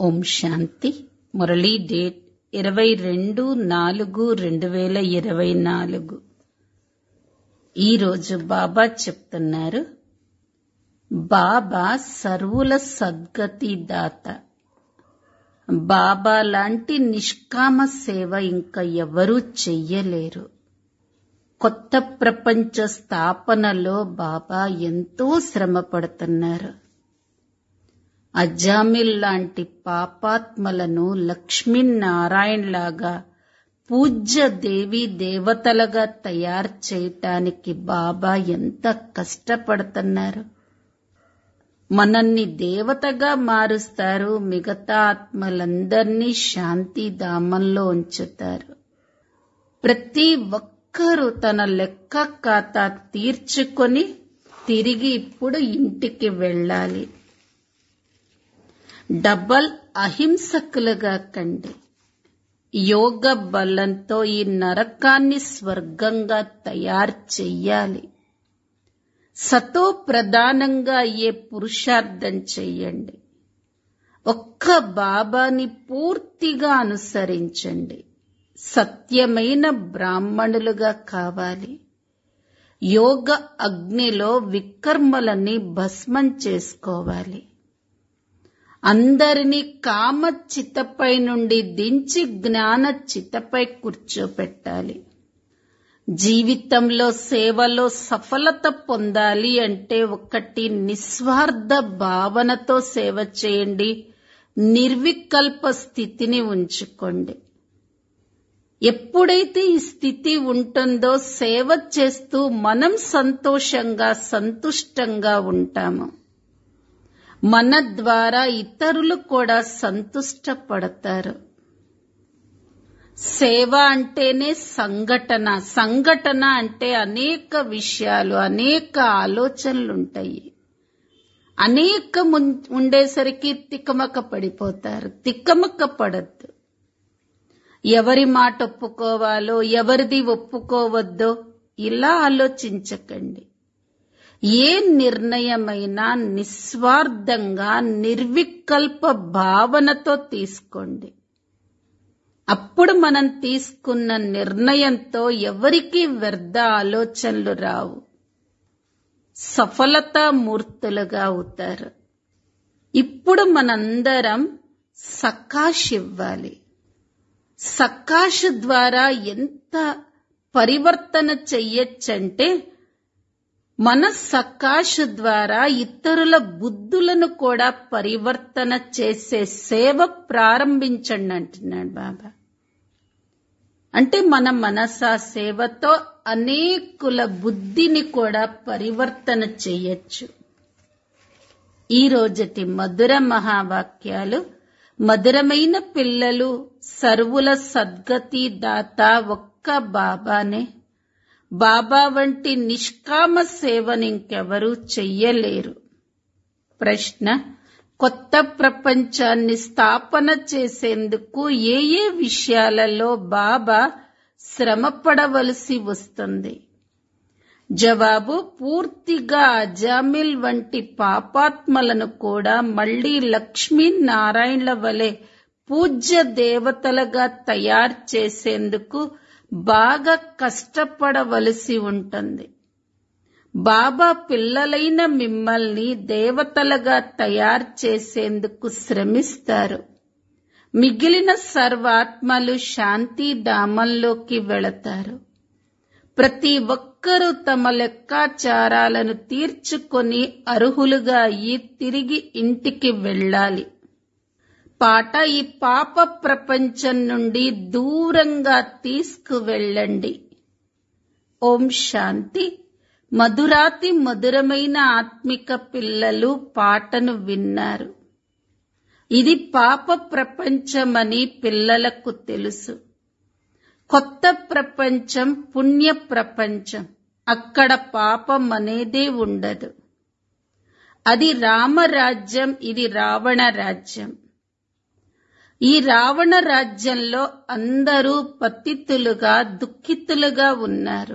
ఓం శాంతి Murali date ఇరవై రెండు నాలుగు రెండు వేల ఇరవై నాలుగు ఈరోజు బాబా చెప్తున్నారు బాబా సర్వుల సద్గతి దాత బాబా లాంటి నిష్కామ సేవ ఇంకా ఎవరూ చెయ్యలేరు కొత్త ప్రపంచ స్థాపనలో బాబా ఎంతో శ్రమ పడుతున్నారు అజామిల్ లాంటి పాపాత్మలను లక్ష్మీనారాయణ లాగా పూజ్య దేవి దేవతలుగా తయారు చేయటానికి బాబా ఎంత కష్టపడుతున్నారు మనల్ని దేవతగా మారుస్తారు మిగతా ఆత్మలందరినీ శాంతి ధామంలో ఉంచుతారు ప్రతి ఒక్కరూ తన లెక్క ఖాతా తీర్చుకొని తిరిగి ఇప్పుడు ఇంటికి వెళ్ళాలి డబల్ అహింసకులుగా కండి యోగ బలంతో ఈ నరకాన్ని స్వర్గంగా తయారు చెయ్యాలి సతో ప్రధానంగా అయ్యే పురుషార్థం చెయ్యండి ఒక్క బాబాని పూర్తిగా అనుసరించండి సత్యమైన బ్రాహ్మణులుగా కావాలి యోగ అగ్నిలో వికర్మలని భస్మం చేసుకోవాలి అందరినీ కామ చితపై నుండి దించి జ్ఞాన చితపై కూర్చోపెట్టాలి జీవితంలో సేవలో సఫలత పొందాలి అంటే ఒకటి నిస్వార్థ భావనతో సేవ చేయండి నిర్వికల్ప స్థితిని ఉంచుకోండి ఎప్పుడైతే ఈ స్థితి ఉంటుందో సేవ చేస్తూ మనం సంతోషంగా సంతుష్టంగా ఉంటాము మన ద్వారా ఇతరులు కూడా సంతుష్టపడతారు సేవ అంటేనే సంఘటన సంఘటన అంటే అనేక విషయాలు అనేక ఆలోచనలు ఉంటాయి అనేక ఉండేసరికి తికమక పడిపోతారు తికమక పడద్దు ఎవరి మాట ఒప్పుకోవాలో ఎవరిది ఒప్పుకోవద్దో ఇలా ఆలోచించకండి ఏ నిర్ణయమైనా నిస్వార్థంగా నిర్వికల్ప భావనతో తీసుకోండి అప్పుడు మనం తీసుకున్న నిర్ణయంతో ఎవరికి వ్యర్థ ఆలోచనలు రావు సఫలతామూర్తులుగా అవుతారు ఇప్పుడు మనందరం సకాష్ ఇవ్వాలి సకాష్ ద్వారా ఎంత పరివర్తన చెయ్యొచ్చంటే మన సకాష్ ద్వారా ఇతరుల బుద్ధులను కూడా పరివర్తన చేసే సేవ ప్రారంభించండి అంటున్నాడు బాబా అంటే మన మనసా సేవతో అనేకుల బుద్ధిని కూడా పరివర్తన చెయ్యొచ్చు ఈ రోజటి మధుర మహావాక్యాలు మధురమైన పిల్లలు సర్వుల సద్గతి దాత ఒక్క బాబానే బాబా వంటి నిష్కామ సేవను ఇంకెవరూ చెయ్యలేరు ప్రశ్న కొత్త ప్రపంచాన్ని స్థాపన చేసేందుకు ఏ ఏ విషయాలలో బాబా శ్రమపడవలసి వస్తుంది జవాబు పూర్తిగా అజామిల్ వంటి పాపాత్మలను కూడా మళ్లీ లక్ష్మీనారాయణల వలె పూజ్య దేవతలుగా తయారు చేసేందుకు బాగా కష్టపడవలసి ఉంటుంది బాబా పిల్లలైన మిమ్మల్ని దేవతలుగా తయారు చేసేందుకు శ్రమిస్తారు మిగిలిన సర్వాత్మలు శాంతి ధామంలోకి వెళతారు ప్రతి ఒక్కరూ తమ లెక్కాచారాలను తీర్చుకొని అర్హులుగా అయ్యి తిరిగి ఇంటికి వెళ్ళాలి పాట ఈ పాప ప్రపంచం నుండి దూరంగా తీసుకువెళ్ళండి ఓం శాంతి మధురాతి మధురమైన ఆత్మిక పిల్లలు పాటను విన్నారు ఇది పాప ప్రపంచమని పిల్లలకు తెలుసు కొత్త ప్రపంచం పుణ్య ప్రపంచం అక్కడ పాపం అనేదే ఉండదు అది రామరాజ్యం ఇది రావణ రాజ్యం ఈ రావణ రాజ్యంలో అందరూ పతితులుగా దుఃఖితులుగా ఉన్నారు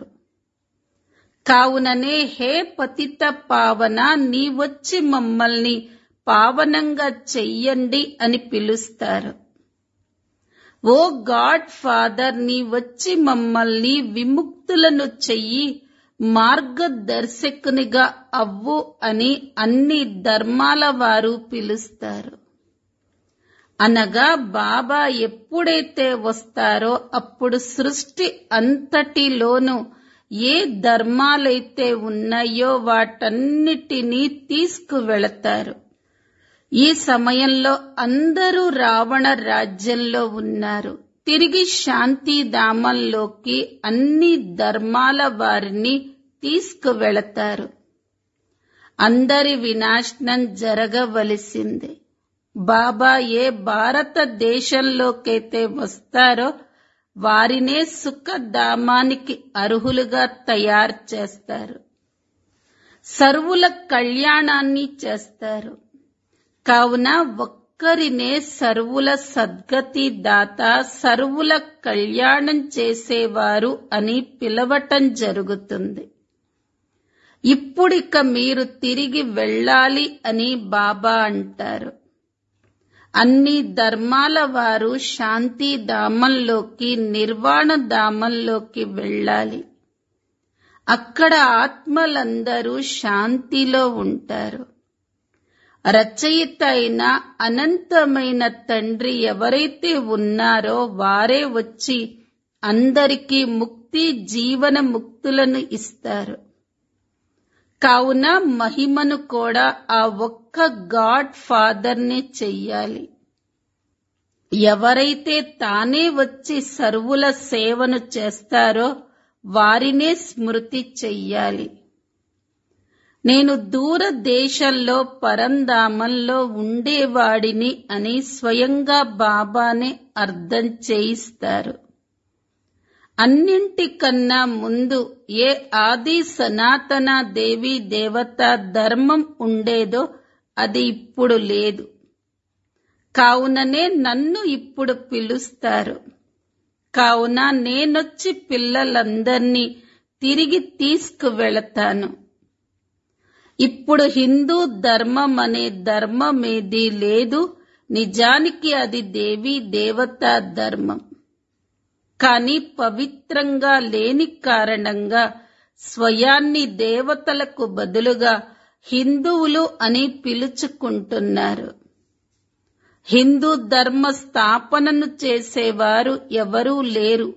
కావుననే హే పతిత పావన నీవొచ్చి మమ్మల్ని పావనంగా చెయ్యండి అని పిలుస్తారు ఓ గాడ్ ఫాదర్ నీ వచ్చి మమ్మల్ని విముక్తులను చెయ్యి మార్గదర్శకునిగా అవ్వు అని అన్ని ధర్మాల వారు పిలుస్తారు అనగా బాబా ఎప్పుడైతే వస్తారో అప్పుడు సృష్టి అంతటిలోనూ ఏ ధర్మాలైతే ఉన్నాయో వాటన్నిటినీ తీసుకువెళతారు ఈ సమయంలో అందరూ రావణ రాజ్యంలో ఉన్నారు తిరిగి శాంతిధామంలోకి అన్ని ధర్మాల వారిని తీసుకువెళతారు అందరి వినాశనం జరగవలసిందే బాబా ఏ భారతదేశంలోకైతే వస్తారో వారినే సుఖధామానికి అర్హులుగా తయారు చేస్తారు సర్వుల కళ్యాణాన్ని చేస్తారు కావున ఒక్కరినే సర్వుల సద్గతి దాత సర్వుల కళ్యాణం చేసేవారు అని పిలవటం జరుగుతుంది ఇప్పుడిక మీరు తిరిగి వెళ్ళాలి అని బాబా అంటారు అన్ని ధర్మాల వారు శాంతి ధామంలోకి నిర్వాణ ధామంలోకి వెళ్ళాలి అక్కడ ఆత్మలందరూ శాంతిలో ఉంటారు రచయిత అయిన అనంతమైన తండ్రి ఎవరైతే ఉన్నారో వారే వచ్చి అందరికీ ముక్తి జీవన ముక్తులను ఇస్తారు కావున మహిమను కూడా ఆ ఒక్క గాడ్ ఫాదర్నే చెయ్యాలి ఎవరైతే తానే వచ్చి సర్వుల సేవను చేస్తారో వారినే స్మృతి చెయ్యాలి నేను దూర దేశంలో పరంధామంలో ఉండేవాడిని అని స్వయంగా బాబానే అర్థం చేయిస్తారు అన్నింటికన్నా ముందు ఏ ఆది సనాతన దేవి దేవత ధర్మం ఉండేదో అది ఇప్పుడు లేదు కావుననే నన్ను ఇప్పుడు పిలుస్తారు కావున నేనొచ్చి పిల్లలందర్నీ తిరిగి తీసుకువెళతాను ఇప్పుడు హిందూ ధర్మం అనే ధర్మమేదీ లేదు నిజానికి అది దేవీ దేవతా ధర్మం కానీ పవిత్రంగా లేని కారణంగా స్వయాన్ని దేవతలకు బదులుగా హిందువులు అని పిలుచుకుంటున్నారు హిందూ ధర్మ స్థాపనను చేసేవారు ఎవరూ లేరు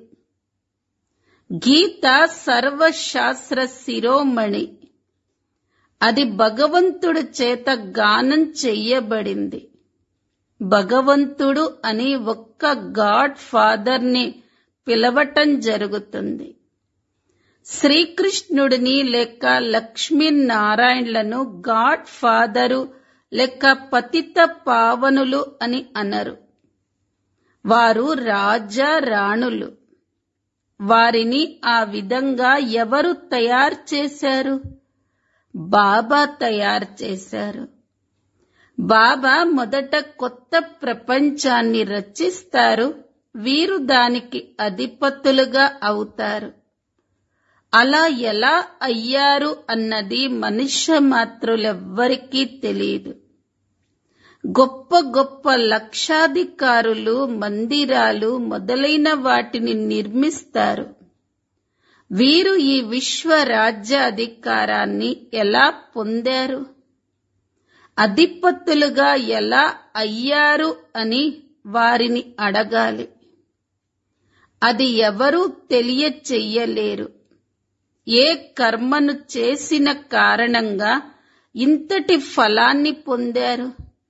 గీత సర్వశాస్త్ర శిరోమణి అది భగవంతుడి చేత గానం చెయ్యబడింది భగవంతుడు అని ఒక్క గాడ్ ఫాదర్ని పిలవటం జరుగుతుంది శ్రీకృష్ణుడిని లేక లక్ష్మీనారాయణలను గాడ్ ఫాదరు లేక పతిత పావనులు అని అనరు వారు రాజా రాణులు వారిని ఆ విధంగా ఎవరు తయారు చేశారు బాబా తయారు చేశారు బాబా మొదట కొత్త ప్రపంచాన్ని రచిస్తారు వీరు దానికి అధిపతులుగా అవుతారు అలా ఎలా అయ్యారు అన్నది మనుష్య మాత్రులెవ్వరికీ తెలియదు గొప్ప గొప్ప లక్షాధికారులు మందిరాలు మొదలైన వాటిని నిర్మిస్తారు వీరు ఈ విశ్వ రాజ్య అధికారాన్ని ఎలా పొందారు అధిపతులుగా ఎలా అయ్యారు అని వారిని అడగాలి అది ఎవరూ తెలియచెయ్యలేరు ఏ కర్మను చేసిన కారణంగా ఇంతటి ఫలాన్ని పొందారు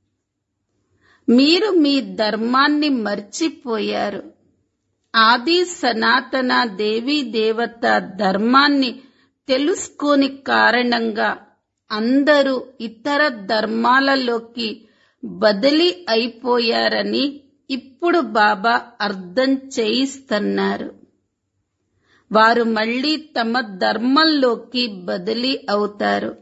మీరు మీ ధర్మాన్ని మర్చిపోయారు ఆది సనాతన దేవీ దేవత ధర్మాన్ని తెలుసుకోని కారణంగా అందరూ ఇతర ధర్మాలలోకి బదిలీ అయిపోయారని ఇప్పుడు బాబా అర్థం చేయిస్తున్నారు వారు మళ్ళీ తమ ధర్మంలోకి బదిలీ అవుతారు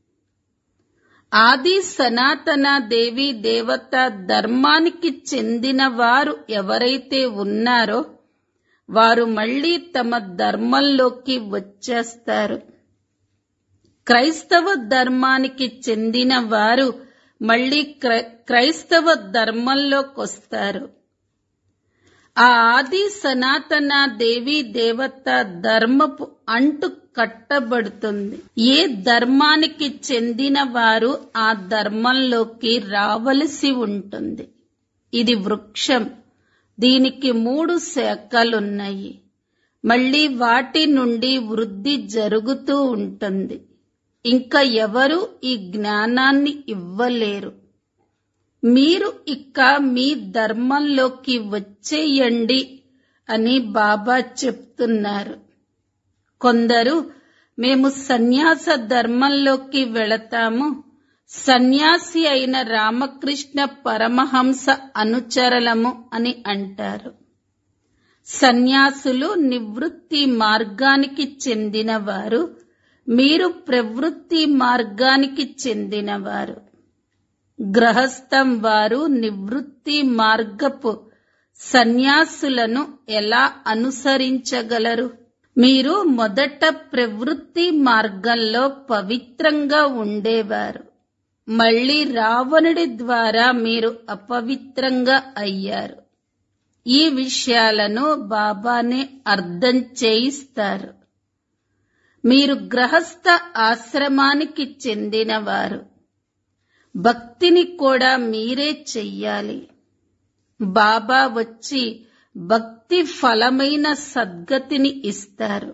ఆది సనాతన దేవి దేవత ధర్మానికి చెందిన వారు ఎవరైతే ఉన్నారో వారు మళ్ళీ తమ ధర్మంలోకి వచ్చేస్తారు క్రైస్తవ ధర్మానికి చెందిన వారు మళ్ళీ క్రై- క్రైస్తవ ధర్మంలోకి వస్తారు ఆ ఆది సనాతన దేవి దేవత ధర్మపు అంటు కట్టబడుతుంది ఏ ధర్మానికి చెందిన వారు ఆ ధర్మంలోకి రావలసి ఉంటుంది ఇది వృక్షం దీనికి మూడు శాఖలున్నాయి మళ్ళీ వాటి నుండి వృద్ధి జరుగుతూ ఉంటుంది ఇంకా ఎవరు ఈ జ్ఞానాన్ని ఇవ్వలేరు మీరు ఇక మీ ధర్మంలోకి వచ్చేయండి అని బాబా చెప్తున్నారు కొందరు మేము సన్యాస ధర్మంలోకి వెళతాము సన్యాసి అయిన రామకృష్ణ పరమహంస అనుచరలము అని అంటారు సన్యాసులు నివృత్తి మార్గానికి చెందినవారు మీరు ప్రవృత్తి మార్గానికి చెందినవారు గ్రహస్థం వారు నివృత్తి మార్గపు సన్యాసులను ఎలా అనుసరించగలరు మీరు మొదట ప్రవృత్తి మార్గంలో పవిత్రంగా ఉండేవారు మళ్ళీ రావణుడి ద్వారా మీరు అపవిత్రంగా అయ్యారు ఈ విషయాలను బాబానే అర్థం చేయిస్తారు మీరు గ్రహస్థ ఆశ్రమానికి చెందినవారు భక్తిని కూడా మీరే చెయ్యాలి బాబా వచ్చి భక్తి ఫలమైన సద్గతిని ఇస్తారు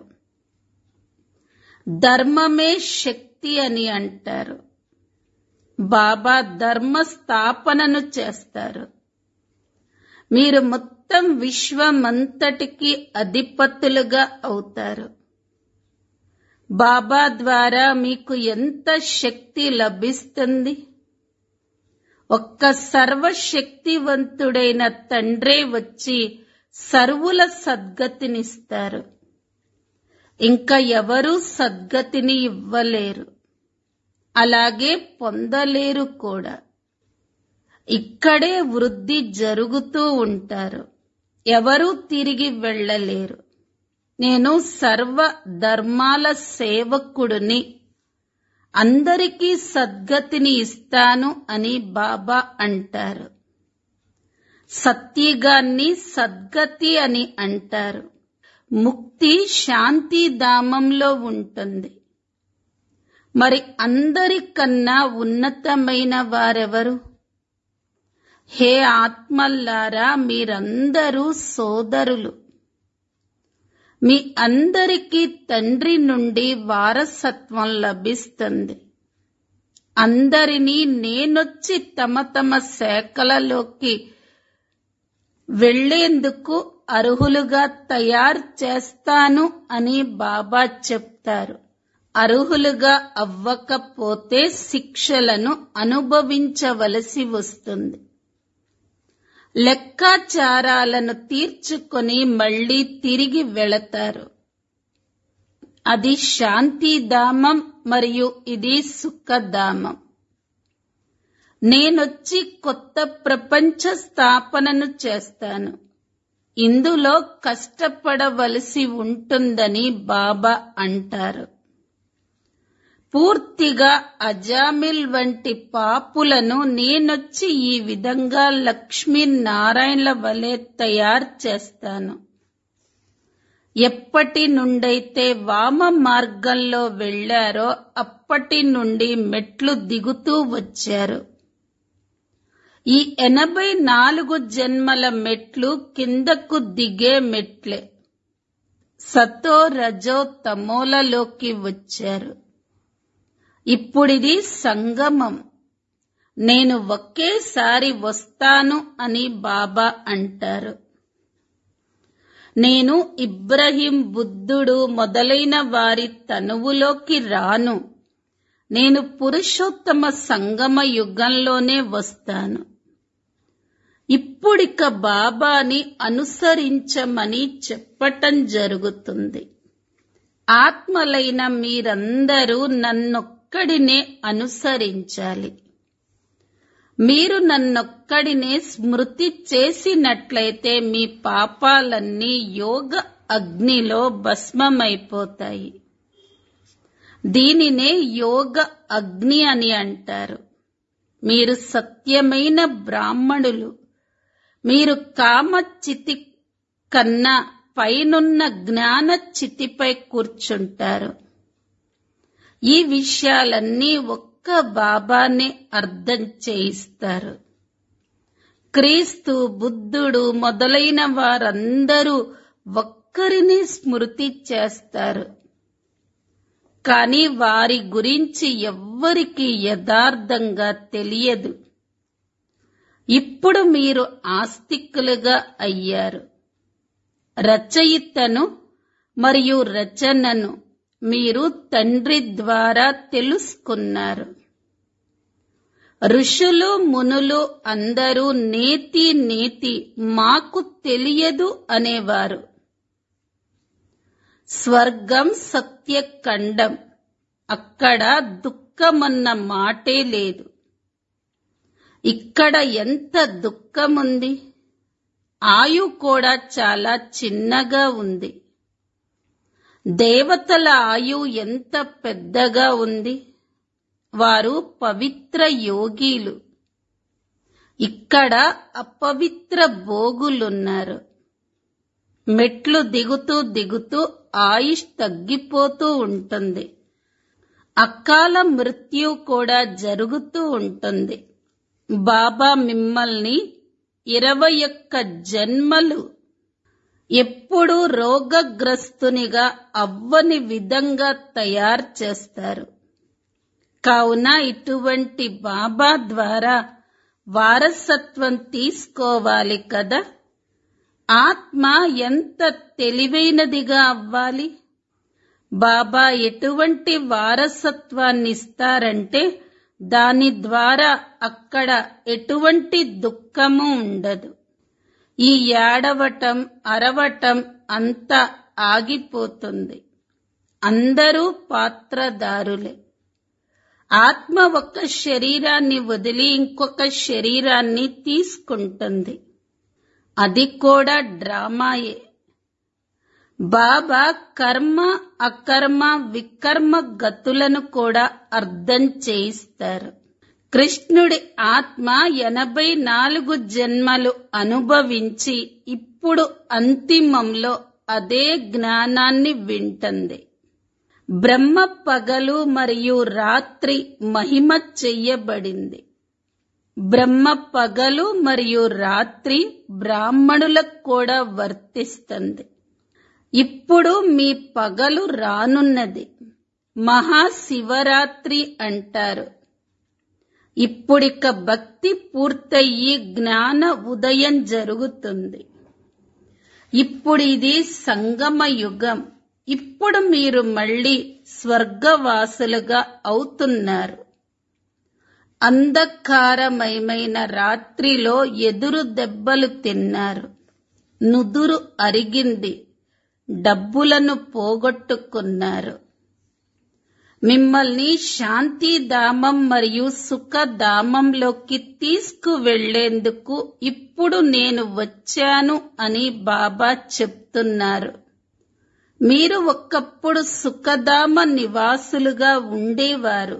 ధర్మమే శక్తి అని అంటారు బాబా ధర్మ స్థాపనను చేస్తారు మీరు మొత్తం విశ్వమంతటికి అధిపతులుగా అవుతారు బాబా ద్వారా మీకు ఎంత శక్తి లభిస్తుంది ఒక్క సర్వశక్తివంతుడైన తండ్రే వచ్చి సర్వుల సద్గతినిస్తారు ఇంకా ఎవరూ సద్గతిని ఇవ్వలేరు అలాగే పొందలేరు కూడా ఇక్కడే వృద్ధి జరుగుతూ ఉంటారు ఎవరూ తిరిగి వెళ్ళలేరు నేను సర్వ ధర్మాల సేవకుడిని అందరికీ సద్గతిని ఇస్తాను అని బాబా అంటారు సత్యగాన్ని సద్గతి అని అంటారు ముక్తి శాంతి ధామంలో ఉంటుంది మరి అందరికన్నా ఉన్నతమైన వారెవరు హే ఆత్మల్లారా మీరందరూ సోదరులు మీ అందరికీ తండ్రి నుండి వారసత్వం లభిస్తుంది అందరినీ నేనొచ్చి తమ తమ శాఖలలోకి వెళ్లేందుకు అర్హులుగా తయారు చేస్తాను అని బాబా చెప్తారు అర్హులుగా అవ్వకపోతే శిక్షలను అనుభవించవలసి వస్తుంది లెక్కాచారాలను తీర్చుకొని మళ్ళీ తిరిగి వెళతారు అది శాంతిధామం మరియు ఇది సుఖధామం నేనొచ్చి కొత్త ప్రపంచ స్థాపనను చేస్తాను ఇందులో కష్టపడవలసి ఉంటుందని బాబా అంటారు పూర్తిగా అజామిల్ వంటి పాపులను నేనొచ్చి ఈ విధంగా లక్ష్మీనారాయణల వలె తయారు చేస్తాను ఎప్పటి నుండైతే వామ మార్గంలో వెళ్లారో అప్పటి నుండి మెట్లు దిగుతూ వచ్చారు ఈ ఎనభై నాలుగు జన్మల మెట్లు కిందకు దిగే మెట్లే సతో రజో తమోలలోకి వచ్చారు ఇప్పుడిది సంగమం నేను ఒకేసారి వస్తాను అని బాబా అంటారు నేను ఇబ్రహీం బుద్ధుడు మొదలైన వారి తనువులోకి రాను నేను పురుషోత్తమ సంగమ యుగంలోనే వస్తాను ఇప్పుడిక బాబాని అనుసరించమని చెప్పటం జరుగుతుంది ఆత్మలైన మీరందరూ నన్నొక్కడినే అనుసరించాలి మీరు నన్నొక్కడినే స్మృతి చేసినట్లయితే మీ పాపాలన్నీ యోగ అగ్నిలో భస్మమైపోతాయి దీనినే యోగ అగ్ని అని అంటారు మీరు సత్యమైన బ్రాహ్మణులు మీరు కామ చితి కన్నా పైనున్న జ్ఞాన చితిపై కూర్చుంటారు ఈ విషయాలన్నీ ఒక్క బాబానే అర్థం చేయిస్తారు క్రీస్తు బుద్ధుడు మొదలైన వారందరూ ఒక్కరిని స్మృతి చేస్తారు కానీ వారి గురించి ఎవ్వరికి యథార్థంగా తెలియదు ఇప్పుడు మీరు ఆస్తికులుగా అయ్యారు రచయితను మరియు రచనను మీరు తండ్రి ద్వారా తెలుసుకున్నారు ఋషులు మునులు అందరూ నేతి నేతి మాకు తెలియదు అనేవారు స్వర్గం సత్యఖండం అక్కడ దుఃఖమన్న మాటే లేదు ఇక్కడ ఎంత దుఃఖముంది ఆయు కూడా చాలా చిన్నగా ఉంది దేవతల ఆయు ఎంత పెద్దగా ఉంది వారు పవిత్ర యోగీలు ఇక్కడ అపవిత్ర భోగులున్నారు మెట్లు దిగుతూ దిగుతూ ఆయుష్ తగ్గిపోతూ ఉంటుంది అకాల మృత్యు కూడా జరుగుతూ ఉంటుంది బాబా మిమ్మల్ని ఇరవై ఒక్క జన్మలు ఎప్పుడూ రోగగ్రస్తునిగా అవ్వని విధంగా తయారు చేస్తారు కావున ఇటువంటి బాబా ద్వారా వారసత్వం తీసుకోవాలి కదా ఆత్మ ఎంత తెలివైనదిగా అవ్వాలి బాబా ఎటువంటి వారసత్వాన్ని ఇస్తారంటే దాని ద్వారా అక్కడ ఎటువంటి దుఃఖము ఉండదు ఈ ఏడవటం అరవటం అంతా ఆగిపోతుంది అందరూ పాత్రదారులే ఆత్మ ఒక శరీరాన్ని వదిలి ఇంకొక శరీరాన్ని తీసుకుంటుంది అది కూడా డ్రామాయే బాబా కర్మ అకర్మ వికర్మ గతులను కూడా అర్థం చేయిస్తారు కృష్ణుడి ఆత్మ ఎనభై నాలుగు జన్మలు అనుభవించి ఇప్పుడు అంతిమంలో అదే జ్ఞానాన్ని వింటుంది బ్రహ్మ పగలు మరియు రాత్రి మహిమ చెయ్యబడింది బ్రహ్మ పగలు మరియు రాత్రి బ్రాహ్మణులకు కూడా వర్తిస్తుంది ఇప్పుడు మీ పగలు రానున్నది మహాశివరాత్రి అంటారు ఇప్పుడిక భక్తి పూర్తయ్యి జ్ఞాన ఉదయం జరుగుతుంది ఇప్పుడు ఇది సంగమ యుగం ఇప్పుడు మీరు మళ్ళీ స్వర్గవాసులుగా అవుతున్నారు అంధకారమయమైన రాత్రిలో ఎదురు దెబ్బలు తిన్నారు నుదురు అరిగింది డబ్బులను పోగొట్టుకున్నారు మిమ్మల్ని శాంతిధామం మరియు సుఖధామంలోకి తీసుకువెళ్లేందుకు ఇప్పుడు నేను వచ్చాను అని బాబా చెప్తున్నారు మీరు ఒకప్పుడు సుఖధామ నివాసులుగా ఉండేవారు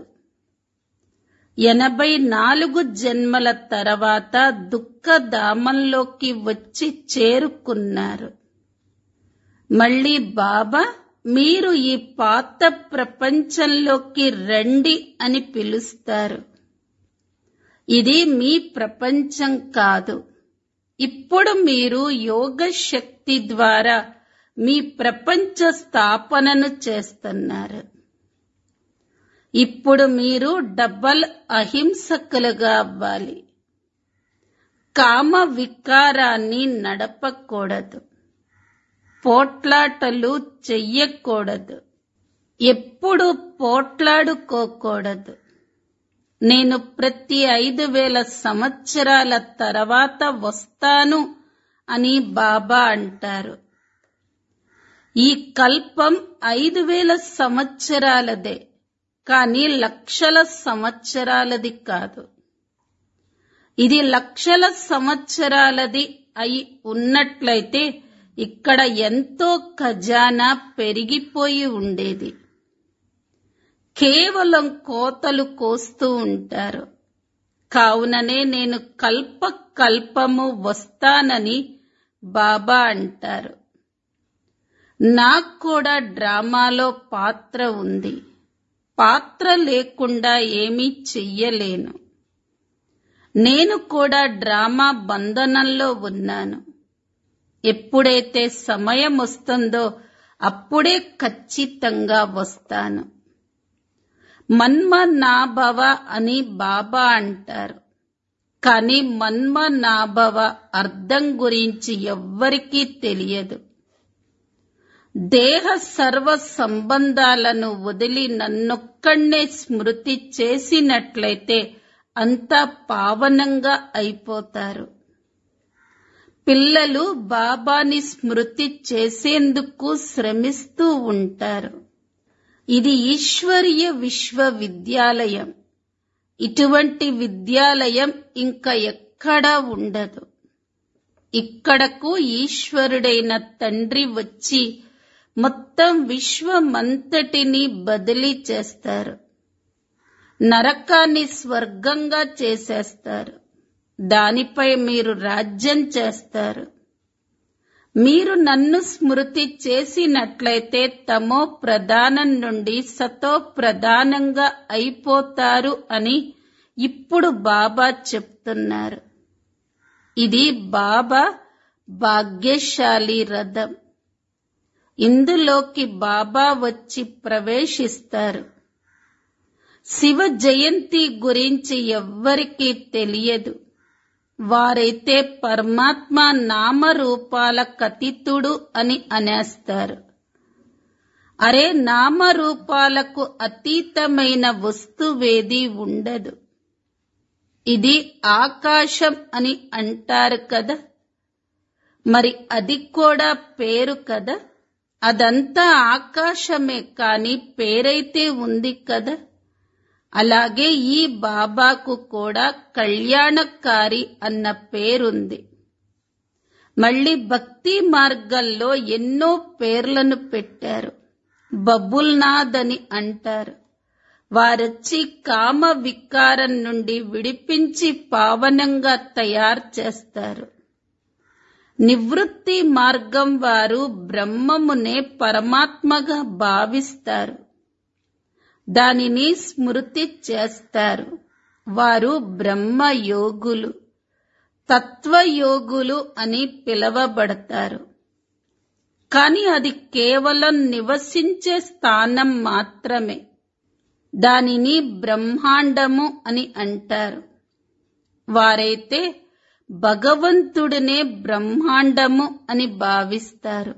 ఎనభై నాలుగు జన్మల తర్వాత దుఃఖధామంలోకి వచ్చి చేరుకున్నారు మళ్ళీ బాబా మీరు ఈ పాత ప్రపంచంలోకి రండి అని పిలుస్తారు ఇది మీ ప్రపంచం కాదు ఇప్పుడు మీరు యోగ శక్తి ద్వారా మీ ప్రపంచ స్థాపనను చేస్తున్నారు ఇప్పుడు మీరు డబల్ అహింసకులుగా అవ్వాలి కామ వికారాన్ని నడపకూడదు పోట్లాటలు చెయ్యకూడదు ఎప్పుడు పోట్లాడుకోకూడదు నేను ప్రతి ఐదు వేల సంవత్సరాల తర్వాత వస్తాను అని బాబా అంటారు ఈ కల్పం ఐదు వేల సంవత్సరాలదే కానీ లక్షల సంవత్సరాలది కాదు ఇది లక్షల సంవత్సరాలది అయి ఉన్నట్లయితే ఇక్కడ ఎంతో ఖజానా పెరిగిపోయి ఉండేది కేవలం కోతలు కోస్తూ ఉంటారు కావుననే నేను కల్ప కల్పము వస్తానని బాబా అంటారు నాకు కూడా డ్రామాలో పాత్ర ఉంది పాత్ర లేకుండా ఏమీ చెయ్యలేను నేను కూడా డ్రామా బంధనంలో ఉన్నాను ఎప్పుడైతే సమయం వస్తుందో అప్పుడే ఖచ్చితంగా వస్తాను మన్మ నాభవ అని బాబా అంటారు కానీ మన్మ నాభవ అర్థం గురించి ఎవ్వరికీ తెలియదు దేహ సర్వ సంబంధాలను వదిలి నన్నొక్కడే స్మృతి చేసినట్లయితే అంతా పావనంగా అయిపోతారు పిల్లలు బాబాని స్మృతి చేసేందుకు శ్రమిస్తూ ఉంటారు ఇది ఈశ్వరీయ విశ్వవిద్యాలయం ఇటువంటి విద్యాలయం ఇంకా ఎక్కడా ఉండదు ఇక్కడకు ఈశ్వరుడైన తండ్రి వచ్చి మొత్తం విశ్వమంతటిని బదిలీ చేస్తారు నరకాన్ని స్వర్గంగా చేసేస్తారు దానిపై మీరు రాజ్యం చేస్తారు మీరు నన్ను స్మృతి చేసినట్లయితే తమో ప్రధానం నుండి సతో ప్రధానంగా అయిపోతారు అని ఇప్పుడు బాబా చెప్తున్నారు ఇది బాబా భాగ్యశాలి రథం ఇందులోకి బాబా వచ్చి ప్రవేశిస్తారు శివ జయంతి గురించి ఎవ్వరికీ తెలియదు వారైతే పరమాత్మ నామరూపాల కతితుడు అని అనేస్తారు అరే నామరూపాలకు అతీతమైన వస్తువేది ఉండదు ఇది ఆకాశం అని అంటారు కదా మరి అది కూడా పేరు కదా అదంతా ఆకాశమే కాని పేరైతే ఉంది కదా అలాగే ఈ బాబాకు కూడా కళ్యాణకారి అన్న పేరుంది మళ్ళీ భక్తి మార్గంలో ఎన్నో పేర్లను పెట్టారు బబుల్నాథ్ అని అంటారు వారొచ్చి కామ వికారం నుండి విడిపించి పావనంగా తయారు చేస్తారు నివృత్తి మార్గం వారు బ్రహ్మమునే పరమాత్మగా భావిస్తారు దానిని స్మృతి చేస్తారు వారు బ్రహ్మయోగులు తత్వయోగులు అని పిలవబడతారు కాని అది కేవలం నివసించే స్థానం మాత్రమే దానిని బ్రహ్మాండము అని అంటారు వారైతే భగవంతుడినే బ్రహ్మాండము అని భావిస్తారు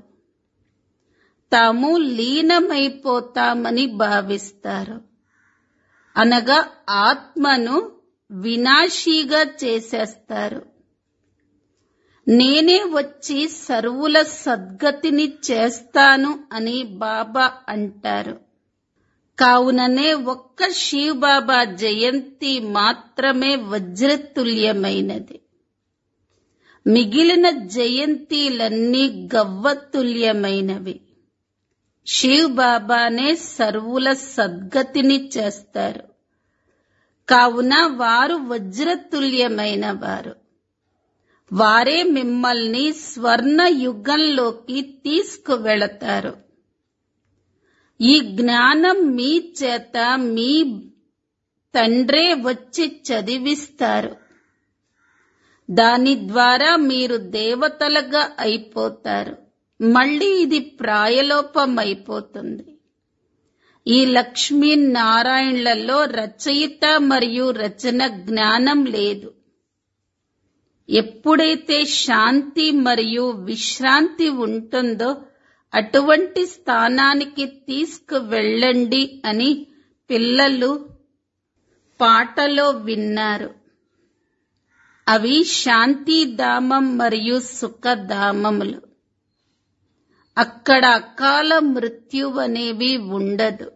తాము లీనమైపోతామని భావిస్తారు అనగా ఆత్మను వినాశీగా చేసేస్తారు నేనే వచ్చి సర్వుల సద్గతిని చేస్తాను అని బాబా అంటారు కావుననే ఒక్క శివ్ బాబా జయంతి మాత్రమే వజ్రతుల్యమైనది మిగిలిన జయంతిలన్నీ గవ్వతుల్యమైనవి శివ్ బాబానే సర్వుల సద్గతిని చేస్తారు కావున వారు వజ్రతుల్యమైన వారు వారే మిమ్మల్ని స్వర్ణ యుగంలోకి తీసుకువెళతారు ఈ జ్ఞానం మీ చేత మీ తండ్రే వచ్చి చదివిస్తారు దాని ద్వారా మీరు దేవతలుగా అయిపోతారు మళ్ళీ ఇది ప్రాయలోపమైపోతుంది ఈ లక్ష్మీ నారాయణలలో రచయిత మరియు రచన జ్ఞానం లేదు ఎప్పుడైతే శాంతి మరియు విశ్రాంతి ఉంటుందో అటువంటి స్థానానికి తీసుకువెళ్ళండి అని పిల్లలు పాటలో విన్నారు అవి శాంతిధామం మరియు సుఖధామములు అక్కడ అకాల మృత్యువనేవి ఉండదు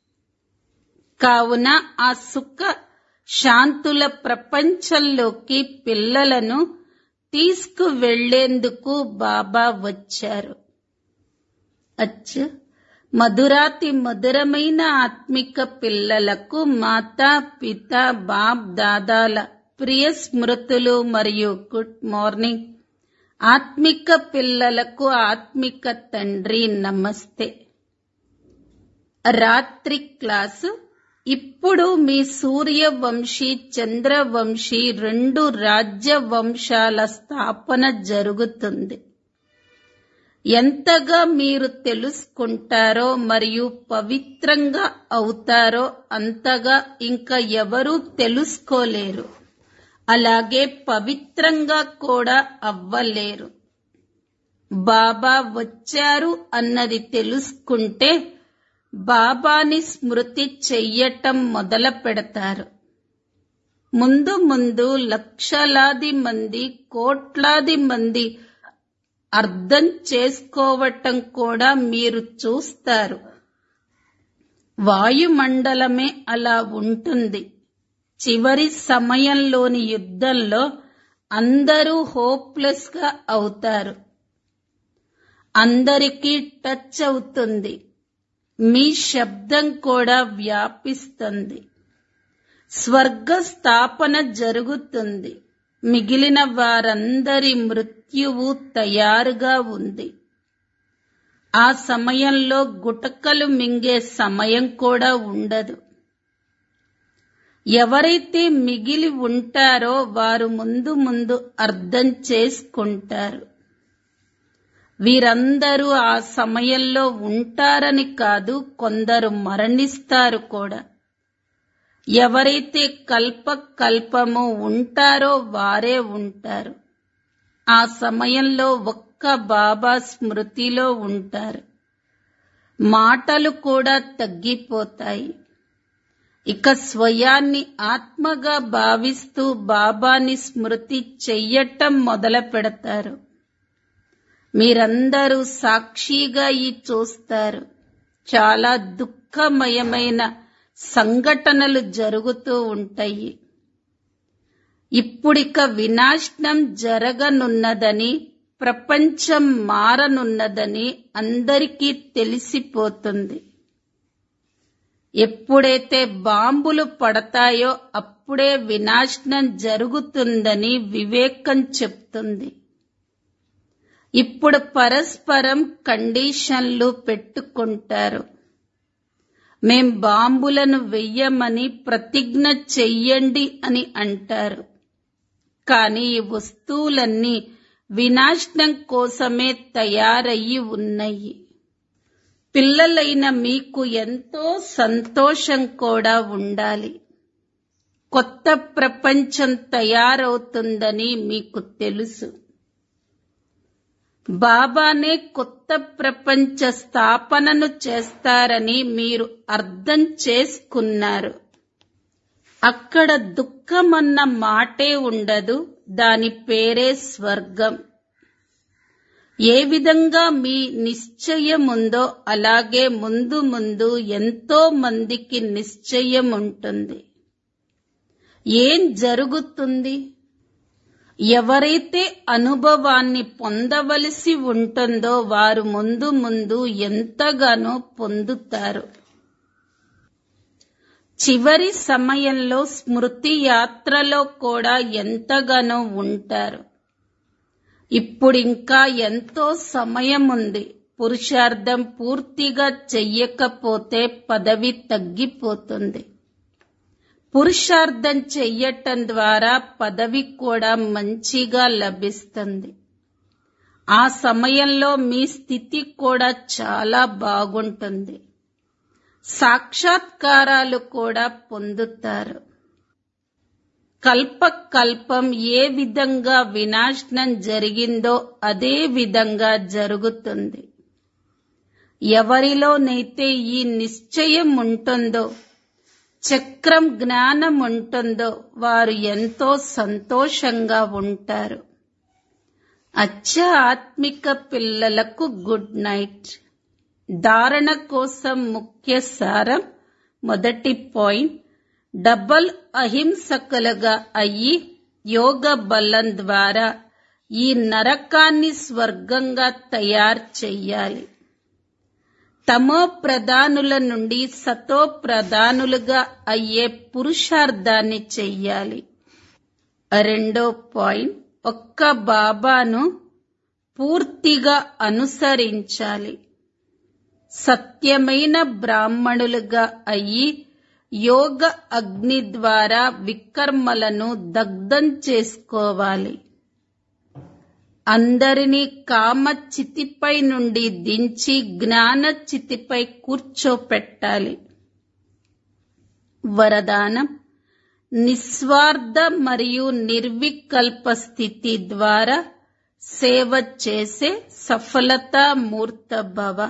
కావున ఆ సుఖ శాంతుల ప్రపంచంలోకి పిల్లలను తీసుకువెళ్లేందుకు బాబా వచ్చారు అచ్చ మధురాతి మధురమైన ఆత్మిక పిల్లలకు మాతా పిత బాప్ దాదాల ప్రియ స్మృతులు మరియు గుడ్ మార్నింగ్ ఆత్మిక పిల్లలకు ఆత్మిక తండ్రి నమస్తే రాత్రి క్లాసు ఇప్పుడు మీ సూర్యవంశీ చంద్రవంశీ రెండు రాజ్య వంశాల స్థాపన జరుగుతుంది ఎంతగా మీరు తెలుసుకుంటారో మరియు పవిత్రంగా అవుతారో అంతగా ఇంకా ఎవరూ తెలుసుకోలేరు అలాగే పవిత్రంగా కూడా అవ్వలేరు బాబా వచ్చారు అన్నది తెలుసుకుంటే బాబాని స్మృతి చెయ్యటం మొదలు పెడతారు ముందు ముందు లక్షలాది మంది కోట్లాది మంది అర్థం చేసుకోవటం కూడా మీరు చూస్తారు వాయుమండలమే అలా ఉంటుంది చివరి సమయంలోని యుద్ధంలో అందరూ హోప్లెస్ గా అవుతారు అందరికీ టచ్ అవుతుంది మీ శబ్దం కూడా వ్యాపిస్తుంది స్వర్గ స్థాపన జరుగుతుంది మిగిలిన వారందరి మృత్యువు తయారుగా ఉంది ఆ సమయంలో గుటకలు మింగే సమయం కూడా ఉండదు ఎవరైతే మిగిలి ఉంటారో వారు ముందు ముందు అర్థం చేసుకుంటారు వీరందరూ ఆ సమయంలో ఉంటారని కాదు కొందరు మరణిస్తారు కూడా ఎవరైతే కల్ప కల్పము ఉంటారో వారే ఉంటారు ఆ సమయంలో ఒక్క బాబా స్మృతిలో ఉంటారు మాటలు కూడా తగ్గిపోతాయి ఇక స్వయాన్ని ఆత్మగా భావిస్తూ బాబాని స్మృతి చెయ్యటం మొదలు పెడతారు మీరందరూ సాక్షిగా ఈ చూస్తారు చాలా దుఃఖమయమైన సంఘటనలు జరుగుతూ ఉంటాయి ఇప్పుడిక వినాశనం జరగనున్నదని ప్రపంచం మారనున్నదని అందరికీ తెలిసిపోతుంది ఎప్పుడైతే బాంబులు పడతాయో అప్పుడే వినాశనం జరుగుతుందని వివేకం చెప్తుంది ఇప్పుడు పరస్పరం కండిషన్లు పెట్టుకుంటారు మేం బాంబులను వెయ్యమని ప్రతిజ్ఞ చెయ్యండి అని అంటారు కానీ ఈ వస్తువులన్నీ వినాశనం కోసమే తయారయ్యి ఉన్నాయి పిల్లలైన మీకు ఎంతో సంతోషం కూడా ఉండాలి కొత్త ప్రపంచం తయారవుతుందని మీకు తెలుసు బాబానే కొత్త ప్రపంచ స్థాపనను చేస్తారని మీరు అర్థం చేసుకున్నారు అక్కడ దుఃఖమన్న మాటే ఉండదు దాని పేరే స్వర్గం ఏ విధంగా మీ నిశ్చయం ఉందో అలాగే ముందు ముందు ఎంతో మందికి నిశ్చయం ఉంటుంది ఏం జరుగుతుంది ఎవరైతే అనుభవాన్ని పొందవలసి ఉంటుందో వారు ముందు ముందు ఎంతగానో పొందుతారు చివరి సమయంలో స్మృతి యాత్రలో కూడా ఎంతగానో ఉంటారు ఇప్పుడింకా ఎంతో సమయం ఉంది పురుషార్థం పూర్తిగా చెయ్యకపోతే పదవి తగ్గిపోతుంది పురుషార్థం చెయ్యటం ద్వారా పదవి కూడా మంచిగా లభిస్తుంది ఆ సమయంలో మీ స్థితి కూడా చాలా బాగుంటుంది సాక్షాత్కారాలు కూడా పొందుతారు కల్ప కల్పం ఏ విధంగా వినాశనం జరిగిందో అదే విధంగా జరుగుతుంది ఎవరిలోనైతే ఈ నిశ్చయం ఉంటుందో చక్రం జ్ఞానం ఉంటుందో వారు ఎంతో సంతోషంగా ఉంటారు అచ్చ ఆత్మిక పిల్లలకు గుడ్ నైట్ ధారణ కోసం ముఖ్య సారం మొదటి పాయింట్ డబల్ అహింసకులుగా అయ్యి యోగ బలం ద్వారా ఈ నరకాన్ని స్వర్గంగా తయారు చెయ్యాలి తమో ప్రధానుల నుండి సతో ప్రధానులుగా అయ్యే పురుషార్థాన్ని చెయ్యాలి రెండో పాయింట్ ఒక్క బాబాను పూర్తిగా అనుసరించాలి సత్యమైన బ్రాహ్మణులుగా అయ్యి యోగ అగ్ని ద్వారా వికర్మలను దగ్ధం చేసుకోవాలి అందరినీ కామ చితిపై నుండి దించి జ్ఞాన చితిపై కూర్చోపెట్టాలి వరదానం నిస్వార్థ మరియు నిర్వికల్ప స్థితి ద్వారా సేవ చేసే సఫలత మూర్త భవ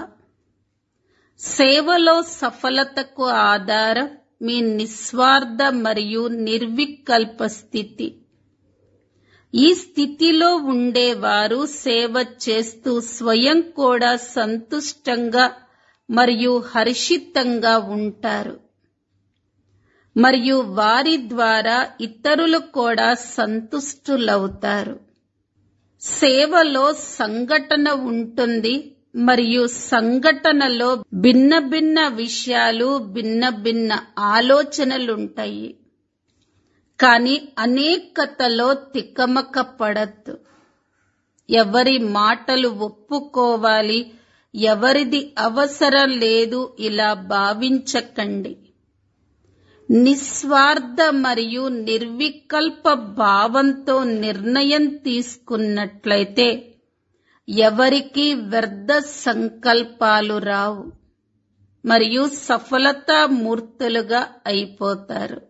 సేవలో సఫలతకు ఆధారం మీ నిస్వార్థ మరియు నిర్వికల్ప స్థితి ఈ స్థితిలో ఉండేవారు సేవ చేస్తూ స్వయం కూడా సంతుష్టంగా మరియు హర్షితంగా ఉంటారు మరియు వారి ద్వారా ఇతరులు కూడా సంతుష్టులవుతారు సేవలో సంఘటన ఉంటుంది మరియు సంఘటనలో భిన్న భిన్న విషయాలు భిన్న భిన్న ఆలోచనలుంటాయి కానీ అనేకతలో తికమక పడద్దు ఎవరి మాటలు ఒప్పుకోవాలి ఎవరిది అవసరం లేదు ఇలా భావించకండి నిస్వార్థ మరియు నిర్వికల్ప భావంతో నిర్ణయం తీసుకున్నట్లయితే ఎవరికి వ్యర్థ సంకల్పాలు రావు మరియు సఫలతామూర్తులుగా అయిపోతారు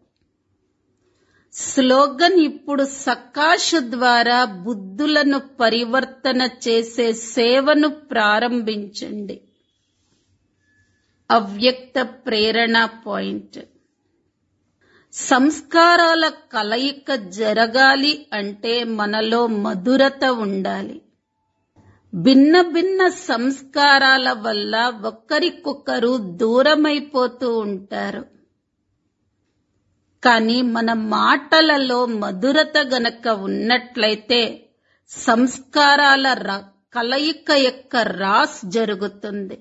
స్లోగన్ ఇప్పుడు సకాశు ద్వారా బుద్ధులను పరివర్తన చేసే సేవను ప్రారంభించండి అవ్యక్త ప్రేరణ పాయింట్ సంస్కారాల కలయిక జరగాలి అంటే మనలో మధురత ఉండాలి భిన్న భిన్న సంస్కారాల వల్ల ఒకరికొకరు దూరమైపోతూ ఉంటారు కానీ మన మాటలలో మధురత గనక ఉన్నట్లయితే సంస్కారాల ర- కలయిక యొక్క రాస్ జరుగుతుంది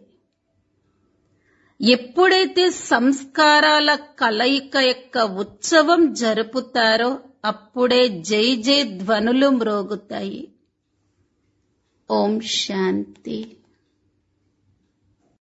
ఎప్పుడైతే సంస్కారాల కలయిక యొక్క ఉత్సవం జరుపుతారో అప్పుడే జై జై ధ్వనులు మ్రోగుతాయి ఓం శాంతి